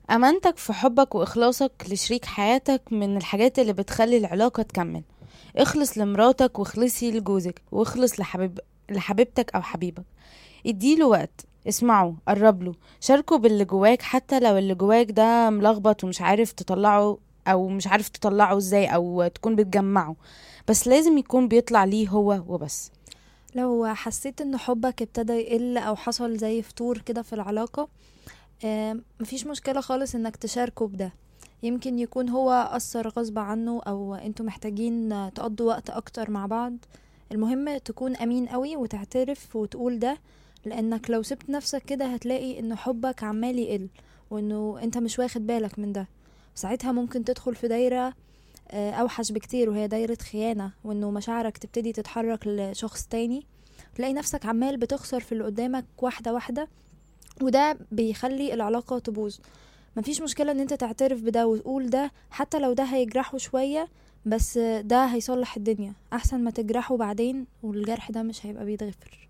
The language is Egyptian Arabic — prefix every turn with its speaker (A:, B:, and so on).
A: أمانتك في حبك وإخلاصك لشريك حياتك من الحاجات اللي بتخلي العلاقة تكمل اخلص لمراتك واخلصي لجوزك واخلص لحبيب لحبيبتك أو حبيبك اديله وقت اسمعه قربله شاركه باللي جواك حتى لو اللي جواك ده ملخبط ومش عارف تطلعه أو مش عارف تطلعه ازاي أو تكون بتجمعه بس لازم يكون بيطلع ليه هو وبس
B: لو حسيت ان حبك ابتدى يقل او حصل زي فتور كده في العلاقة آم، مفيش مشكلة خالص انك تشاركه بده يمكن يكون هو أثر غصب عنه أو انتوا محتاجين تقضوا وقت أكتر مع بعض المهم تكون أمين قوي وتعترف وتقول ده لأنك لو سبت نفسك كده هتلاقي إن حبك عمال يقل وإنه أنت مش واخد بالك من ده ساعتها ممكن تدخل في دايرة آه، أوحش بكتير وهي دايرة خيانة وإنه مشاعرك تبتدي تتحرك لشخص تاني تلاقي نفسك عمال بتخسر في اللي قدامك واحدة واحدة وده بيخلي العلاقة تبوظ مفيش مشكلة ان انت تعترف بده وتقول ده حتى لو ده هيجرحه شوية بس ده هيصلح الدنيا احسن ما تجرحه بعدين والجرح ده مش هيبقى بيتغفر